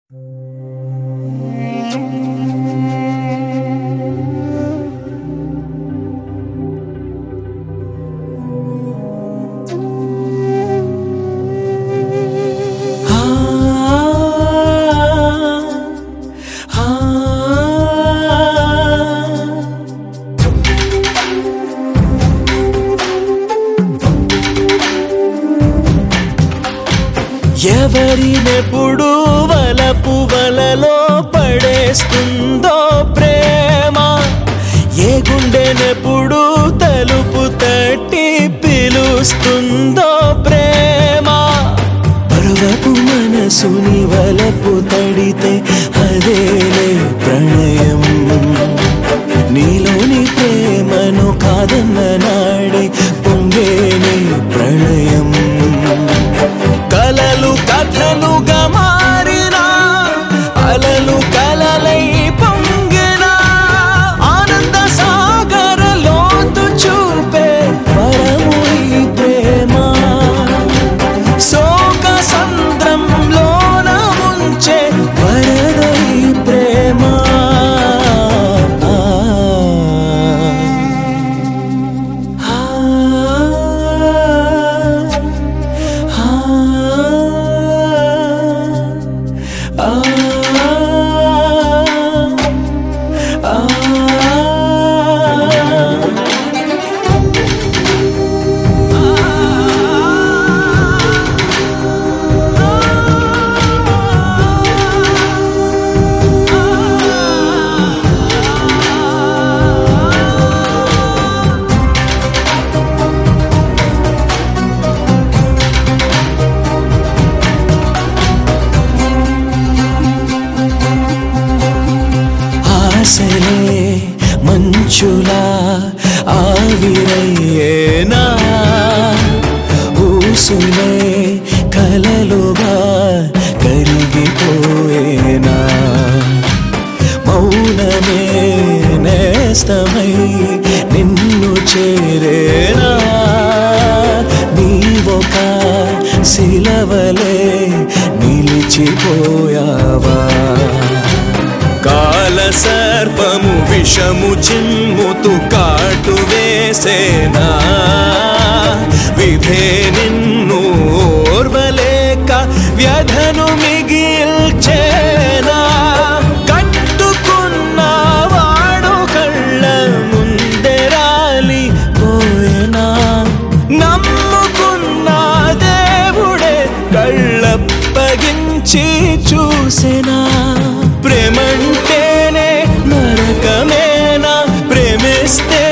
ఎవరినెప్పుడు వలపు వలలో పడేస్తుందో ప్రేమ ఏ గుండెనెప్పుడు తలుపు తట్టి పిలుస్తుందో ప్రేమ పరువపు మనసుని వలపు తడితే అదేలే ప్రణయం నీలోని ప్రేమను కాదన్న నాడే పొంగేనే ప్రళయం కలలు కథలుగా మారినా అలలు కలలై పొంగిన ఆనంద సాగర లోతు చూపే పరము ఈ ప్రేమ శోక సంద్రంలోన ముంచే వరదై ప్రేమ ఆశలే మంచులా ఆవిరయ్యేనా ఊసులే కలలుగా కరిగిపోయేనా మౌనమే నేస్తమై నిన్ను చేరేనా నీవొక శిలవలే నిలిచిపోయావా కాల సర్పము విషము చిమ్ముతు కాటు వేసేనా విధే నిన్ను ఓర్వలేక వ్యధను మిగిల్చేనా కట్టుకున్న వాడు కళ్ళ ముందే రాలి పోయేనా నమ్ముకున్న దేవుడే కళ్ళప్పగించి చూసేనా ప్రేమంటేనే నరకమేనా ప్రేమిస్తే